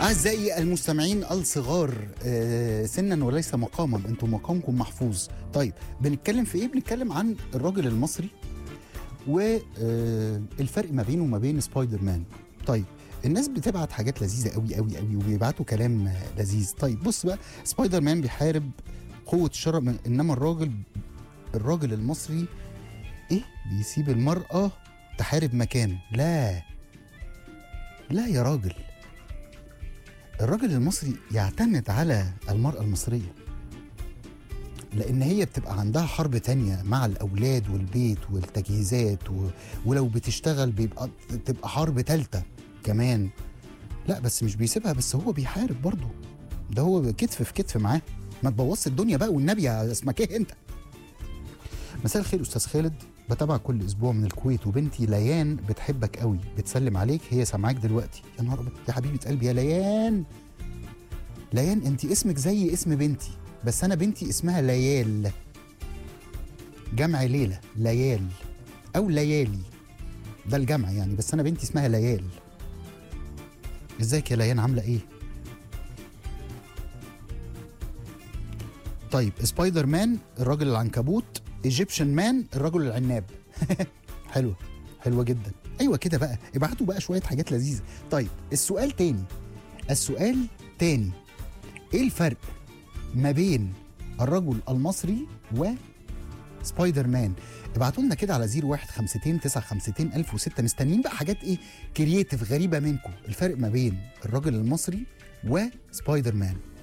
أعزائي المستمعين الصغار آه، سنا وليس مقاما انتم مقامكم محفوظ طيب بنتكلم في ايه بنتكلم عن الراجل المصري والفرق ما بينه وما بين سبايدر مان طيب الناس بتبعت حاجات لذيذه قوي قوي قوي وبيبعتوا كلام آه، لذيذ طيب بص بقى سبايدر مان بيحارب قوه الشر من- انما الراجل الراجل المصري ايه بيسيب المراه تحارب مكانه لا لا يا راجل الراجل المصري يعتمد على المرأة المصرية لأن هي بتبقى عندها حرب تانية مع الأولاد والبيت والتجهيزات و... ولو بتشتغل بيبقى تبقى حرب تالتة كمان لا بس مش بيسيبها بس هو بيحارب برضه ده هو كتف في كتف معاه ما تبوظش الدنيا بقى والنبي يا اسمك ايه انت مساء الخير استاذ خالد بتابع كل اسبوع من الكويت وبنتي ليان بتحبك قوي بتسلم عليك هي سامعاك دلوقتي يا نهار أبيض، يا حبيبه قلبي يا ليان ليان انت اسمك زي اسم بنتي بس انا بنتي اسمها ليال جمع ليلى ليال او ليالي ده الجمع يعني بس انا بنتي اسمها ليال ازيك يا ليان عامله ايه طيب سبايدر مان الراجل العنكبوت ايجيبشن مان الرجل العناب حلوه حلوه جدا ايوه كده بقى ابعتوا بقى شويه حاجات لذيذه طيب السؤال تاني السؤال تاني ايه الفرق ما بين الرجل المصري و سبايدر مان ابعتوا لنا كده على 0152 952 1006 مستنيين بقى حاجات ايه كرييتيف غريبه منكم الفرق ما بين الراجل المصري وسبايدر مان